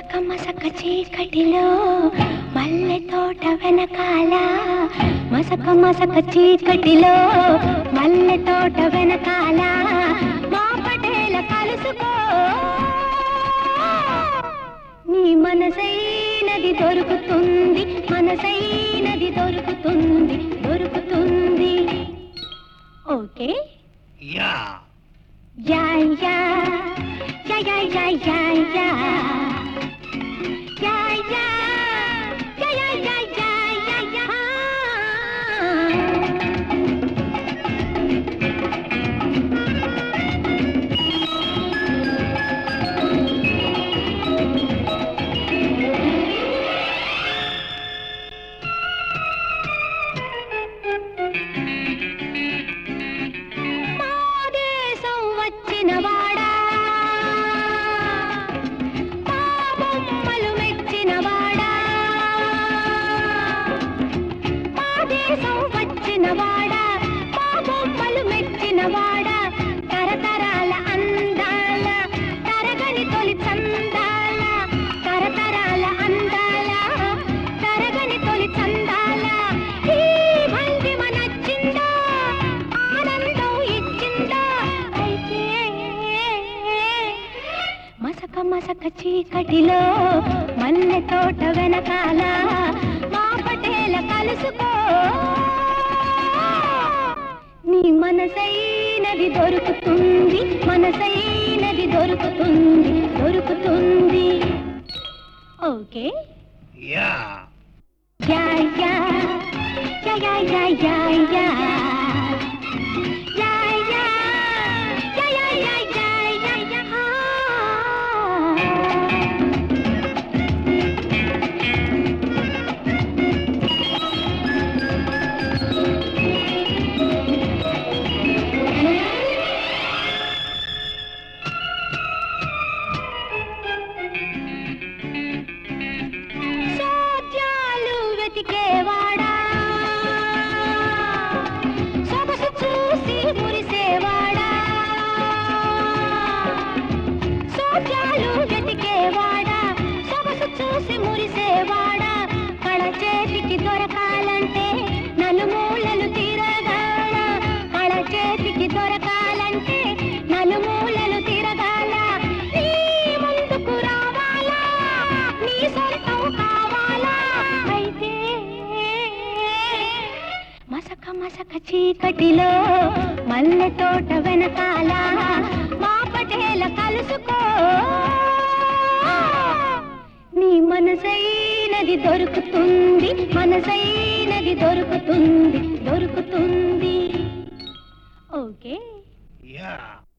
మసక మసక చీకటిలో మల్లె తోట వెనకాల మసక మసక చీకటిలో మల్లె తోట వెనకాల మా పటేల కలుసుకో నీ మనసైనది దొరుకుతుంది మనసైనది దొరుకుతుంది దొరుకుతుంది ఓకే యా యా యా యా యా యా యా యా యా యా యా యా యా యా యా యా మా దేశం వచ్చిన వాడా మా బొమ్మలు మెచ్చిన వాడా మా దేశం వచ్చిన వాడా మా బొమ్మలు మెచ్చిన వాడా తరతరాల అందాల తరగని తొలి చందాల తరతరాల అందాల తరగని తొలి చందాల ఈ భంగిమ నచ్చిందా ఆనందం ఇచ్చిందా అయితే మసక మసక చీకటిలో మల్లె తోట వెనకాల మా పటేల కలుసుకో నీ మనసైనది దొరుకుతుంది మనసైనది దొరుకుతుంది దొరుకుతుంది ఓకే యా యా యా యా యా యా యా యా యా యా యా యా యా యా యా యా సోద్యాలు వెతికేవాడా సొగసు చూసి మురిసేవాడా సోద్యాలు వెతికేవాడా సొగసు చూసి మురిసేవాడా కళ చేతికి దొరకాలంటే నలుమూలలు తిరగాల కళ చేతికి దొరకాలంటే నలుమూలలు తిరగాల నీ ముందుకు రావాలా నీ సొంతం కావాలా అయితే మసక మసక చీకటిలో మల్లె తోట వెనకాల మా పటేల కలుసుకో నీ మనసైనది దొరుకుతుంది మనసైనది దొరుకుతుంది దొరుకుతుంది ఓకే యా